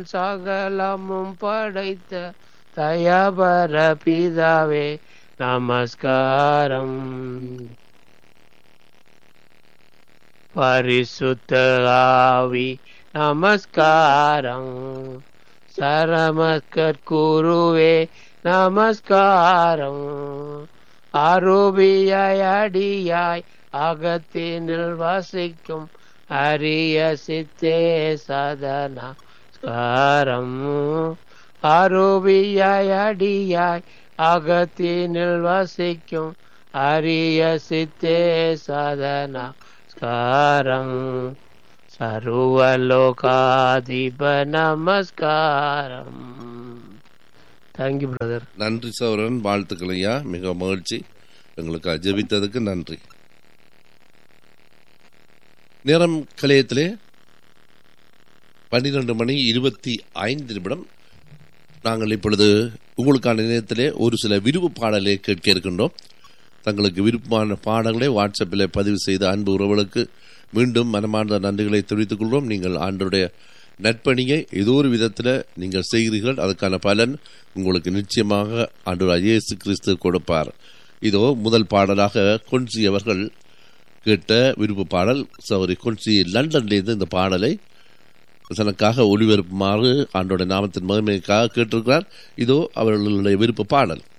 சகலமும் படைத்த தயபர பிதாவே நமஸ்காரம் பரிசுத்த ஆவி நமஸ்காரம் சரமஸ்கர் குருவே நமஸ்காரம் அருபியாய் அடியாய் அகத்தினில் வசிக்கும் அரிய சித்தே சதனஸ்காரம் அருபியாய் அடியாய் அகத்தினில் வசிக்கும் அரிய சித்தே சதனஸ்காரம் சர்வலோகாதிப நமஸ்காரம் தேங்க்யூ பிரதர் நன்றி சௌரன் வாழ்த்துக்கள் ஐயா மிக மகிழ்ச்சி எங்களுக்கு அஜபித்ததுக்கு நன்றி நேரம் கலையத்திலே பன்னிரண்டு மணி இருபத்தி ஐந்து நிமிடம் நாங்கள் இப்பொழுது உங்களுக்கான நேரத்திலே ஒரு சில விருப்பு பாடலை கேட்க இருக்கின்றோம் தங்களுக்கு விருப்பமான பாடல்களை வாட்ஸ்அப்பில் பதிவு செய்த அன்பு உறவுகளுக்கு மீண்டும் மனமார்ந்த நன்றிகளை தெரிவித்துக் கொள்வோம் நீங்கள் ஆண்டருடைய நற்பணியை ஏதோ ஒரு விதத்தில் நீங்கள் செய்கிறீர்கள் அதுக்கான பலன் உங்களுக்கு நிச்சயமாக ஆண்டவர் இயேசு கிறிஸ்து கொடுப்பார் இதோ முதல் பாடலாக கொன்சி அவர்கள் கேட்ட விருப்ப பாடல் சௌரி கொன்சி லண்டன்லேருந்து இந்த பாடலை தனக்காக ஒளிபரப்புமாறு ஆண்டோட நாமத்தின் மகிமைக்காக கேட்டிருக்கிறார் இதோ அவர்களுடைய விருப்ப பாடல்